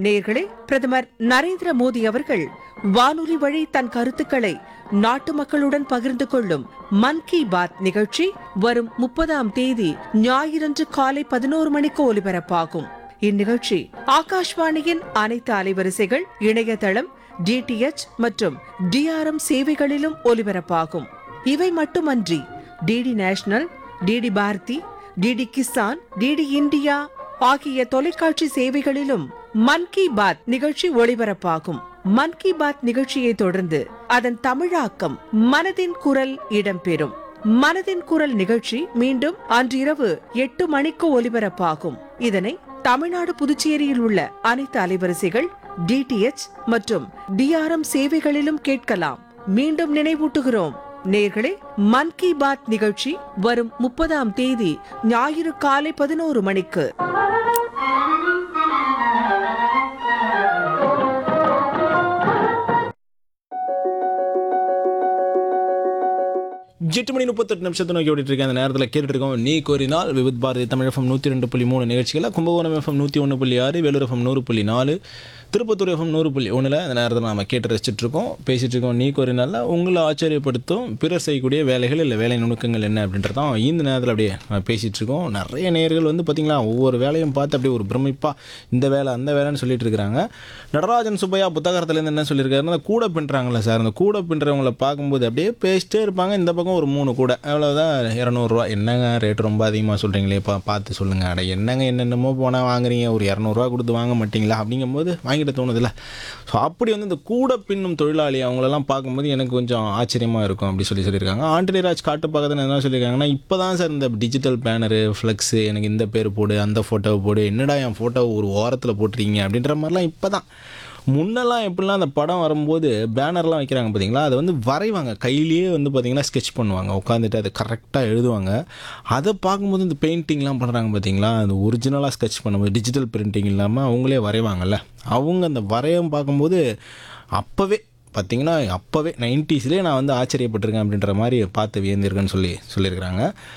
நேர்களே பிரதமர் நரேந்திர மோடி அவர்கள் வானொலி வழி தன் கருத்துக்களை நாட்டு மக்களுடன் பகிர்ந்து கொள்ளும் மன் கி பாத் நிகழ்ச்சி வரும் முப்பதாம் தேதி ஞாயிறன்று காலை பதினோரு மணிக்கு ஒலிபரப்பாகும் இந்நிகழ்ச்சி ஆகாஷ்வாணியின் அனைத்து அலைவரிசைகள் இணையதளம் டிடிஎச் மற்றும் டிஆர்எம் சேவைகளிலும் ஒலிபரப்பாகும் இவை மட்டுமன்றி DD national DD Bharati DD Kisan DD India ஆகிய தொலைக்காட்சி சேவைகளிலும் மன் கி பாத் நிகழ்ச்சி ஒளிபரப்பாகும் மன் கி பாத் நிகழ்ச்சியை தொடர்ந்து அதன் தமிழாக்கம் மனதின் குரல் இடம்பெறும் மனதின் குரல் நிகழ்ச்சி மீண்டும் அன்றிரவு எட்டு மணிக்கு ஒலிபரப்பாகும் இதனை தமிழ்நாடு புதுச்சேரியில் உள்ள அனைத்து அலைவரிசைகள் டிடிஎச் மற்றும் டிஆர்எம் சேவைகளிலும் கேட்கலாம் மீண்டும் நினைவூட்டுகிறோம் நேர்களே மன் கி பாத் நிகழ்ச்சி வரும் முப்பதாம் தேதி ஞாயிறு காலை பதினோரு மணிக்கு எட்டு மணி முப்பத்தெட்டு நிமிஷத்தை நோக்கி ஓடிட்டு இருக்கேன் அந்த நேரத்தில் கேட்டுட்டு இருக்கோம் நீ கோரினால் விவித் பாரதி தமிழ் எஃப்எம் நூற்றி ரெண்டு புள்ளி மூணு நிகழ்ச்சிகளில் கும்பகோணம் எஃப்எம் நூற்றி ஒன்று புள்ளி ஆறு வேலூர் எஃப்எம் நூறு புள்ளி நாலு திருப்பத்தூர் எஃப்எம் நூறு புள்ளி ஒன்றில் அந்த நேரத்தில் நம்ம கேட்டு ரசிச்சுட்டு இருக்கோம் பேசிட்டு இருக்கோம் நீ கோரினால உங்களை ஆச்சரியப்படுத்தும் பிறர் செய்யக்கூடிய வேலைகள் இல்லை வேலை நுணுக்கங்கள் என்ன அப்படின்றதான் இந்த நேரத்தில் அப்படியே நம்ம பேசிட்டு இருக்கோம் நிறைய நேர்கள் வந்து பார்த்திங்களா ஒவ்வொரு வேலையும் பார்த்து அப்படியே ஒரு பிரமிப்பாக இந்த வேலை அந்த வேலைன்னு சொல்லிட்டு இருக்கிறாங்க நடராஜன் சுப்பையா புத்தகத்துலேருந்து என்ன சொல்லியிருக்காருன்னா அந்த கூடை பின்னுறாங்களே சார் அந்த கூடை பின்னுறவங்கள பார்க்கும்போது அப்படியே பேசிட்டே இருப்பாங்க இந்த பக்கம் ஒரு மூணு கூடை அவ்வளோதான் இரநூறுவா என்னங்க ரேட் ரொம்ப அதிகமாக சொல்கிறீங்களே பா பார்த்து சொல்லுங்கள் அட என்னங்க என்னென்னமோ போனால் வாங்குறீங்க ஒரு இரநூறுவா கொடுத்து வாங்க மாட்டீங்களா அப்படிங்கும்போது வாங்கிட்டு தோணுதில்ல ஸோ அப்படி வந்து இந்த கூடை பின்னும் தொழிலாளி அவங்களெல்லாம் பார்க்கும்போது எனக்கு கொஞ்சம் ஆச்சரியமாக இருக்கும் அப்படி சொல்லி சொல்லியிருக்காங்க ஆண்டனிராஜ் காட்டு பக்கத்தில் என்ன சொல்லியிருக்காங்கன்னா இப்போ தான் சார் இந்த டிஜிட்டல் பேனரு ஃப்ளெக்ஸு எனக்கு இந்த பேர் போடு அந்த ஃபோட்டோவை போடு என்னடா என் ஃபோட்டோ ஒரு ஓரத்தில் போட்டிருக்கீங்க அப்படின்ற மாதிரிலாம் இப்போ தான் முன்னெல்லாம் எப்படிலாம் அந்த படம் வரும்போது பேனர்லாம் வைக்கிறாங்க பார்த்தீங்களா அதை வந்து வரைவாங்க கையிலேயே வந்து பார்த்தீங்கன்னா ஸ்கெட்ச் பண்ணுவாங்க உட்காந்துட்டு அதை கரெக்டாக எழுதுவாங்க அதை பார்க்கும்போது இந்த பெயிண்டிங்லாம் பண்ணுறாங்க பார்த்தீங்களா அந்த ஒரிஜினலாக ஸ்கெட்ச் பண்ணும்போது டிஜிட்டல் பிரிண்டிங் இல்லாமல் அவங்களே வரைவாங்கல்ல அவங்க அந்த வரையம் பார்க்கும்போது அப்போவே பார்த்தீங்கன்னா அப்போவே நைன்ட்டீஸ்லேயே நான் வந்து ஆச்சரியப்பட்டிருக்கேன் அப்படின்ற மாதிரி பார்த்து வியந்திருக்கேன்னு சொல்லி சொல்லியிருக்கிறாங்க